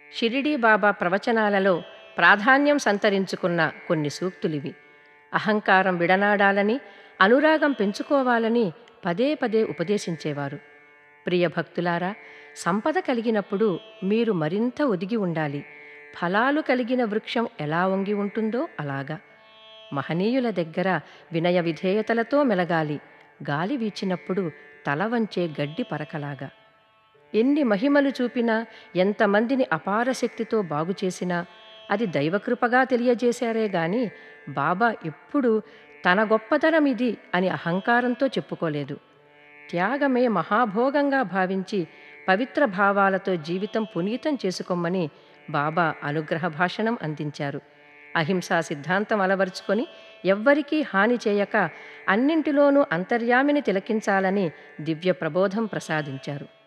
షిరిడీ బాబా ప్రవచనాలలో ప్రాధాన్యం సంతరించుకున్న కొన్ని సూక్తులివి అహంకారం విడనాడాలని అనురాగం పెంచుకోవాలని పదే పదే ఉపదేశించేవారు ప్రియ భక్తులారా సంపద కలిగినప్పుడు మీరు మరింత ఒదిగి ఉండాలి ఫలాలు కలిగిన వృక్షం ఎలా వంగి ఉంటుందో అలాగా మహనీయుల దగ్గర వినయ విధేయతలతో మెలగాలి గాలి వీచినప్పుడు తల వంచే గడ్డి పరకలాగా ఎన్ని మహిమలు చూపినా ఎంతమందిని అపార శక్తితో బాగుచేసినా అది దైవకృపగా తెలియజేశారే గాని బాబా ఎప్పుడూ తన గొప్పతనం ఇది అని అహంకారంతో చెప్పుకోలేదు త్యాగమే మహాభోగంగా భావించి పవిత్ర భావాలతో జీవితం పునీతం చేసుకోమని బాబా అనుగ్రహ భాషణం అందించారు అహింసా సిద్ధాంతం అలవరుచుకొని ఎవ్వరికీ హాని చేయక అన్నింటిలోనూ అంతర్యామిని తిలకించాలని దివ్య ప్రబోధం ప్రసాదించారు